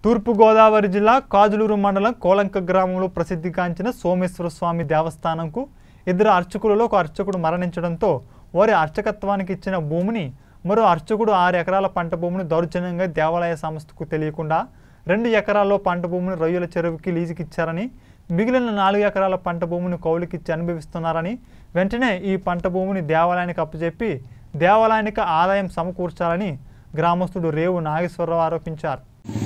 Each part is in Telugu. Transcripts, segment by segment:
తూర్పుగోదావరి జిల్లా కాజులూరు మండలం కోలంక గ్రామంలో ప్రసిద్ధిగాంచిన సోమేశ్వర స్వామి దేవస్థానంకు ఇద్దరు అర్చకులలో ఒక అర్చకుడు మరణించడంతో వారి అర్చకత్వానికి ఇచ్చిన భూమిని మరో అర్చకుడు ఆరు ఎకరాల పంట భూమిని దౌర్జన్యంగా దేవాలయ సంస్థకు తెలియకుండా రెండు ఎకరాల్లో పంట భూమిని రొయ్యల చెరువుకి లీజుకిచ్చారని మిగిలిన నాలుగు ఎకరాల పంట భూమిని కౌలుకిచ్చి అనుభవిస్తున్నారని వెంటనే ఈ పంట భూమిని దేవాలయానికి అప్పచెప్పి దేవాలయానికి ఆదాయం సమకూర్చాలని గ్రామస్తుడు రేవు నాగేశ్వరరావు ఆరోపించారు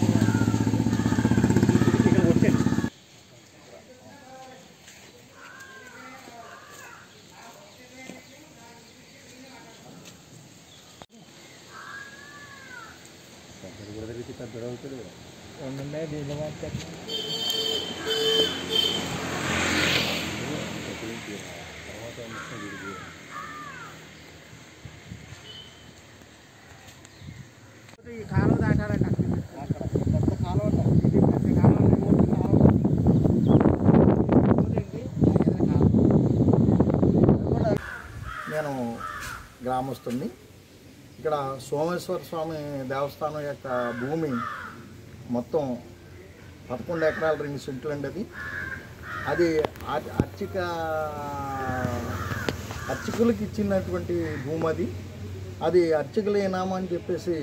ఈ కాలువ దాటారండి అక్కడ పెద్ద కాలువ ఉంటుంది. ఇది పెద్ద కాలువ ఊరికి కాలువ ఊరేంటి? ఎదురు కాలువ. నేను గ్రామస్తుని ఇక్కడ సోమేశ్వర స్వామి దేవస్థానం యొక్క భూమి మొత్తం పదకొండు ఎకరాల రెండు సెంట్లు అండి అది అది అర్- అర్చక అర్చకులకి ఇచ్చినటువంటి భూమి అది అది అర్చకుల ఇనామా అని చెప్పేసి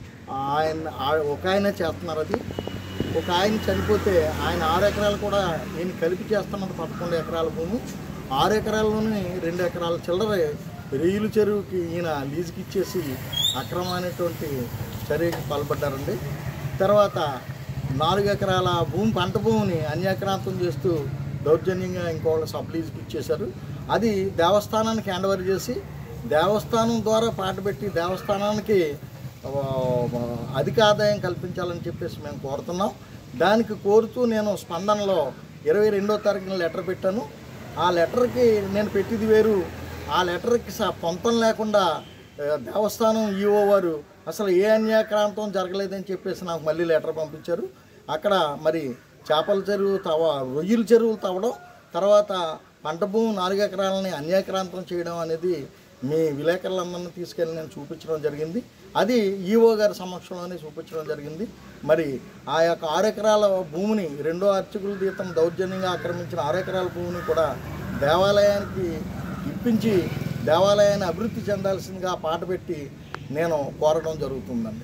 ఆయన ఆ- ఒక ఆయన చేస్తున్నారు అది ఒక ఆయన చనిపోతే ఆయన ఆరు ఎకరాలు కూడా ఈయన కలిపి చేస్తున్నది పదకొండు ఎకరాల భూమి ఆరు ఎకరాల్లోనే రెండు ఎకరాల చిల్లర రేయుల చెరువుకి ఈయన లీజుకి ఇచ్చేసి అక్రమమైనటువంటి చర్యకి పాల్పడ్డారండి తర్వాత నాలుగు ఎకరాల భూమి పంట భూమిని అన్యాక్రాంతం చేస్తూ దౌర్జన్యంగా ఇంకోళ్ళ సబ్ లీజుకి ఇచ్చేశారు అది దేవస్థానానికి హ్యాండ్ ఓవర్ చేసి దేవస్థానం ద్వారా పాట పెట్టి దేవస్థానానికి ఆ, అధిక ఆదాయం కల్పించాలని చెప్పేసి మేము కోరుతున్నాం దానికి కోరుతూ నేను స్పందనలో ఇరవై రెండో తారీఖున లెటర్ పెట్టాను ఆ లెటర్కి నేను పెట్టింది వేరు ఆ లెటర్కి స పొంతం లేకుండా ఆ, దేవస్థానం ఈఓ వారు అసలు ఏ అన్యాక్రాంతం జరగలేదని చెప్పేసి నాకు మళ్ళీ లెటర్ పంపించారు అక్కడ మరి చేపల చెరువు తవ రొయ్యల చెరువులు తవ్వడం తర్వాత పంట భూమి నాలుగు ఎకరాలని అన్యాక్రాంతం చేయడం అనేది మీ విలేకరులందరినీ తీసుకెళ్ళి నేను చూపించడం జరిగింది అది ఈఓ గారి సమక్షంలోనే చూపించడం జరిగింది మరి ఆ యొక్క ఆరు ఎకరాల భూమిని రెండో అర్చకుల జీతం దౌర్జన్యంగా ఆక్రమించిన ఆరు ఎకరాల భూమిని కూడా దేవాలయానికి ఇప్పించి దేవాలయాన్ని అభివృద్ధి చెందాల్సిందిగా పాట పెట్టి నేను కోరడం జరుగుతుందండి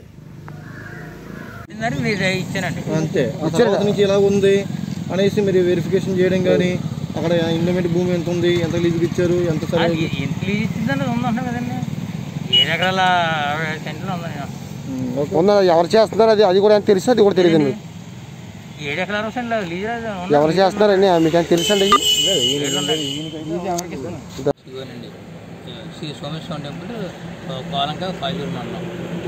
ఇచ్చిందని మీరు ఇచ్చానండి అంతే ఆ తర్వాత నుంచి ఎలా ఉంది అనేసి మీరు వెరిఫికేషన్ చేయడం కానీ అక్కడ ఇండోమెంట్ భూమి ఎంత ఉంది ఎంత లీజుకి ఇచ్చారు ఎంత సరే అది ఎంత లీజ్ ఇచ్చిందని ఉందంటున్నా కదండి ఏడు ఎకరాల అరవై ఐదు సెంట్లు ఉందని ఓకే ఉందా ఎవరు చేస్తున్నారు అది అది కూడా తెలుసు అది కూడా తెలియదు మీకు ఏడు ఎకరాల అరవై సెంట్లు లీజ్ రాదు ఉందా? ఎవరు చేస్తున్నారండి మీకు ఏమైనా తెలుసండి ఏడు ఉన్నాయి. ఇదిగోనండి శ్రీ సోమేశ్వరం టెంపుల్ కోలంక కాజూరు మండలం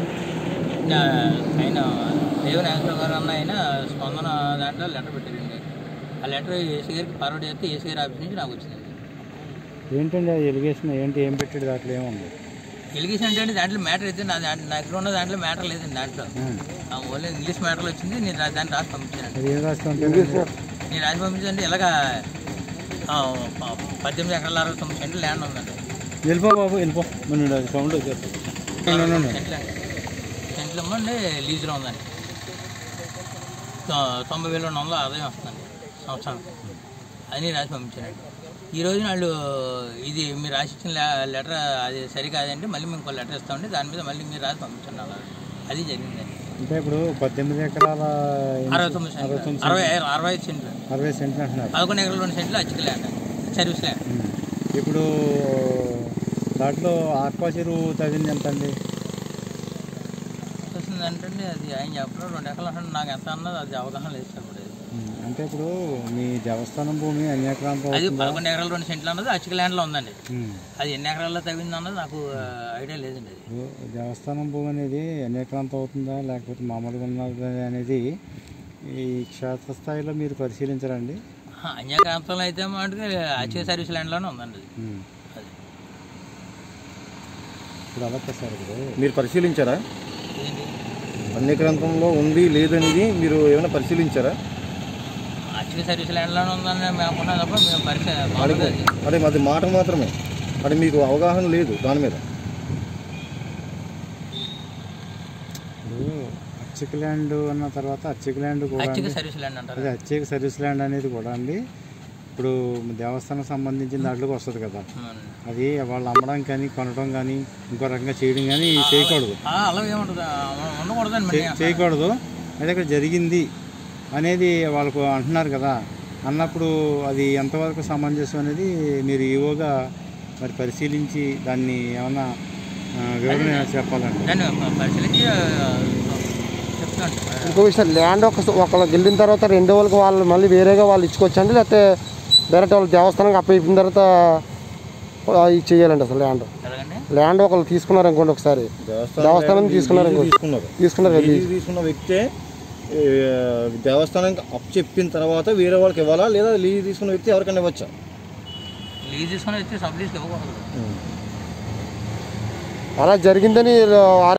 ఇంకా ఆయన దేవ నాగేశ్వర గారు అన్న ఆయన స్పందన దాంట్లో లెటర్ పెట్టారండి ఆ లెటర్ ఏసీ గారికి ఫార్వర్డ్ చేస్తే ఏసీ గారి ఆఫీస్ నుంచి నాకు వచ్చిందండి ఏంటండి ఆ ఎలిగేషన్ ఏంటి ఏం పెట్టాడు దాంట్లో ఏముంది ఎలిగేషన్ అంటే దాంట్లో మ్యాటర్ అయితే నా దాంట్లో నా దగ్గర ఉన్న దాంట్లో మ్యాటర్ లేదండి దాంట్లో ఆ ఓన్లీ ఇంగ్లీష్ మ్యాటర్లు వచ్చింది నేను రా- దాన్ని రాసి పంపించానండి అది ఏం రాస్తుంటే నేను రాసి పంపించండి ఇలాగా ఆ, ప- పద్దెనిమిది ఎకరాల అరవై తొమ్మిది సెంట్లు ల్యాండ్ ఉందండి వెళ్ళిపో బాబు వెళ్ళిపో మన అది సౌండ్ వచ్చేస్తుంది సెంట్లు సెంట్లు ఇవ్వండి లీజులో ఉందండి తొ- తొంభై వేల రెండు వందలు ఆదాయం వస్తుందండి సంవత్సరానికి అని రాసి పంపించానండి ఈ రోజు వాళ్ళు ఇది మీరు రాసి ఇచ్చిన లె- లెటర్ అది సరి కాదంటే మళ్ళీ మేము ఇంకో లెటర్ ఇస్తామండి దాని మీద మళ్ళీ మీరు రాసి పంపించండి అలా అది జరిగిందండి అంటే ఇప్పుడు పద్దెనిమిది ఎకరాల అరవై తొమ్మిది అరవై సెంట్లు తొమ్మిది అరవై అరవై ఐదు సెంట్లు అరవై సెంట్లు అంటున్నారు పదకొండు ఎకరాల రెండు సెంట్లు అచ్చిక ల్యాండ్ సర్వీస్ ల్యాండ్ ఉమ్. ఇప్పుడు దాంట్లో ఆక్వా చెరువు తవ్వింది ఎంత అండి వస్తుంది అంటే అది ఆయన చెప్పడం రెండు ఎకరాలు అంటే నాకు ఎంత అన్నది అది అవగాహన లేదు సార్ ఇప్పుడు ఉమ్. అంటే ఇప్పుడు మీ దేవస్థానం భూమి అన్యాక్రాంతం అది అవుతుందా? పదకొండు ఎకరాలు రెండు సెంట్లు అన్నది అచ్చిక ల్యాండ్లో ఉందండి ఉమ్. అది ఎన్ని ఎకరాల్లో తవ్వింది అన్నది నాకు ఆ, ఐడియా లేదండి అది ఇప్పుడు దేవస్థానం భూమి అనేది అన్యాక్రాంతం అవుతుందా లేకపోతే మామూలుగా ఉన్నదా అనేది ఈ క్షేత్రస్థాయిలో మీరు పరిశీలించరండి ఆ, అన్యాక్రాంతంలో అయితే మటుకు అచ్చిక సర్వీస్ ల్యాండ్లోనే ఉందండి అది ఉమ్. అది ఇప్పుడు అలా సార్ ఇప్పుడు మీరు పరిశీలించారా ఏంటి అన్ని గ్రంథంలో ఉంది లేదనేది మీరు ఏమైనా పరిశీలించారా అచ్చిక సర్వీస్ ల్యాండ్లోనే ఉందని మేము అనుకున్నాం తప్ప మేము పరిచయ మామూలుగా అది అదే మాది మాట మాత్రమే అది మీకు అవగాహన లేదు దాని మీద ఇప్పుడు అర్చక ల్యాండ్ అన్న తర్వాత అర్చక ల్యాండ్ కూడా అచ్చిక అండి. సర్వీస్ ల్యాండ్ అంటారు అదే అర్చక సర్వీస్ ల్యాండ్ అనేది కూడా అండి ఇప్పుడు దేవస్థానం సంబంధించిన దాంట్లోకి వస్తుంది కదా అవునండి. అది వాళ్ళు అమ్మడం కానీ కొనడం కానీ ఇంకో రకంగా చేయడం కానీ చేయకూడదు ఆ, అలా ఏముంటుంది ఆ, ఉండకూడదండి చే- మరి చేయకూడదు అయితే ఇక్కడ జరిగింది అనేది వాళ్ళకు అంటున్నారు కదా అన్నప్పుడు అది ఎంతవరకు సమంజసం అనేది మీరు ఈవోగా మరి పరిశీలించి దాన్ని ఏమన్నా ఆ, వివరణ చెప్పాలండి దాన్ని ప- పరిశీలించి ఆ, చెప్తాను ఇంకో విషయం ల్యాండ్ ఒక ఒకళ్ళు గెలిన తర్వాత రెండో వాళ్ళకి వాళ్ళు మళ్ళీ వేరేగా వాళ్ళు ఇచ్చుకోవచ్చండి లేకపోతే డైరెక్ట్ వాళ్ళు దేవస్థానానికి అప్పయిపోయిన తర్వాత ఆ, ఇది చేయాలండి అసలు ల్యాండ్ ఎలాగండి ల్యాండ్ ఒకళ్ళు తీసుకున్నారు అనుకోండి ఒకసారి దేవస్థానం తీసుకున్నారు లీజు అనుకోండి. తీసుకున్నారు తీసుకున్నారు కదా లీజు తీసుకున్న వ్యక్తే ఏ, దేవస్థానానికి అప్పు చెప్పిన తర్వాత వేరే వాళ్ళకి ఇవ్వాలా లేదా లీజు తీసుకున్న వ్యక్తి ఎవరికైనా ఇవ్వచ్చా లీజ్ తీసుకొని వచ్చి సబ్ లీజ్కి ఇవ్వకూడదు అలా జరిగిందని